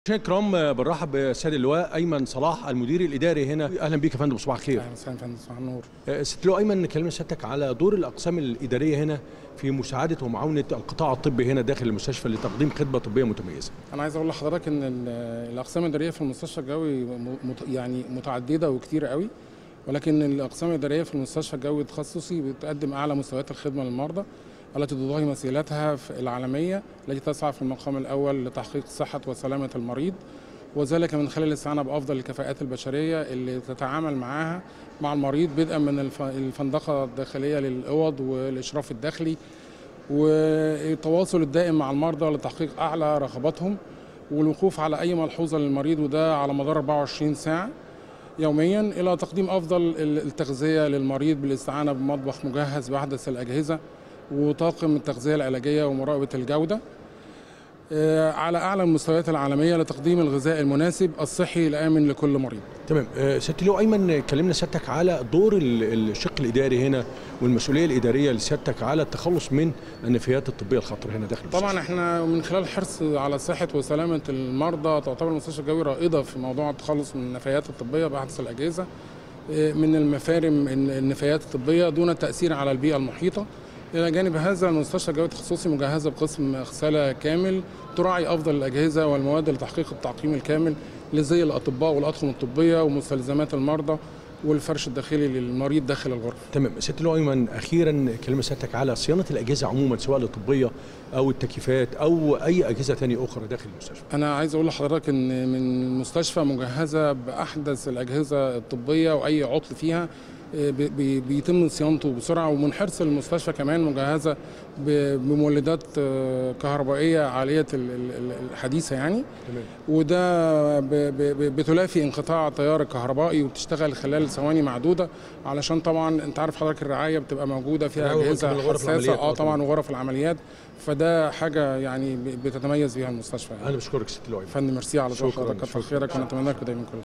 مشاهدينا الكرام برحب بالسيد اللواء ايمن صلاح المدير الاداري هنا اهلا بيك يا فندم صباح الخير اهلا وسهلا فندم صباح النور آه، ست اللواء ايمن كلمنا سيادتك على دور الاقسام الاداريه هنا في مساعده ومعاونه القطاع الطبي هنا داخل المستشفى لتقديم خدمه طبيه متميزه انا عايز اقول لحضرتك ان ال- الاقسام الاداريه في المستشفى الجوي م- مت- يعني متعدده وكتير قوي ولكن الاقسام الاداريه في المستشفى الجوي التخصصي بتقدم اعلى مستويات الخدمه للمرضى التي تضاهي مسيرتها في العالميه التي تسعى في المقام الاول لتحقيق صحه وسلامه المريض وذلك من خلال الاستعانه بافضل الكفاءات البشريه اللي تتعامل معاها مع المريض بدءا من الف- الفندقه الداخليه للاوض والاشراف الداخلي والتواصل الدائم مع المرضى لتحقيق اعلى رغباتهم والوقوف على اي ملحوظه للمريض وده على مدار 24 ساعه يوميا الى تقديم افضل ال- التغذيه للمريض بالاستعانه بمطبخ مجهز باحدث الاجهزه وطاقم التغذيه العلاجيه ومراقبه الجوده آه، على اعلى المستويات العالميه لتقديم الغذاء المناسب الصحي الامن لكل مريض تمام آه، ست اللواء ايمن كلمنا سيادتك على دور ال- الشق الاداري هنا والمسؤوليه الاداريه لسيادتك على التخلص من النفايات الطبيه الخطره هنا داخل طبعا المستشفى. احنا من خلال حرص على صحه وسلامه المرضى تعتبر المستشفى الجوي رائده في موضوع التخلص من النفايات الطبيه باحدث الاجهزه اه، من المفارم الن- النفايات الطبيه دون التاثير على البيئه المحيطه الى جانب هذا المستشفى الجوي التخصصي مجهزه بقسم غساله كامل تراعي افضل الاجهزه والمواد لتحقيق التعقيم الكامل لزي الاطباء والاطقم الطبيه ومستلزمات المرضى والفرش الداخلي للمريض داخل الغرفه تمام ست اللواء ايمن اخيرا كلمه سيادتك على صيانه الاجهزه عموما سواء الطبيه او التكييفات او اي اجهزه ثانيه اخرى داخل المستشفى انا عايز اقول لحضرتك ان من المستشفى مجهزه باحدث الاجهزه الطبيه واي عطل فيها آه، بي- بي- بيتم صيانته بسرعه ومن حرص المستشفى كمان مجهزه ب- بمولدات آه، كهربائيه عاليه ال- ال- ال- الحديثه يعني تمام وده ب- ب- ب- بتلافي انقطاع التيار الكهربائي وبتشتغل خلال ثواني معدوده علشان طبعا انت عارف حضرتك الرعايه بتبقى موجوده فيها الرعاية اجهزه وكمان غرف حساسه العمليات، اه آه، طبعا طبعاً. وغرف العمليات فده حاجه يعني ب- بتتميز بيها المستشفى يعني. انا بشكرك ست اللواء أيمن. فندم ميرسي على ذوق شكراً، حضرتك كتر شكراً. خيرك ونتمنى لكم دايما كل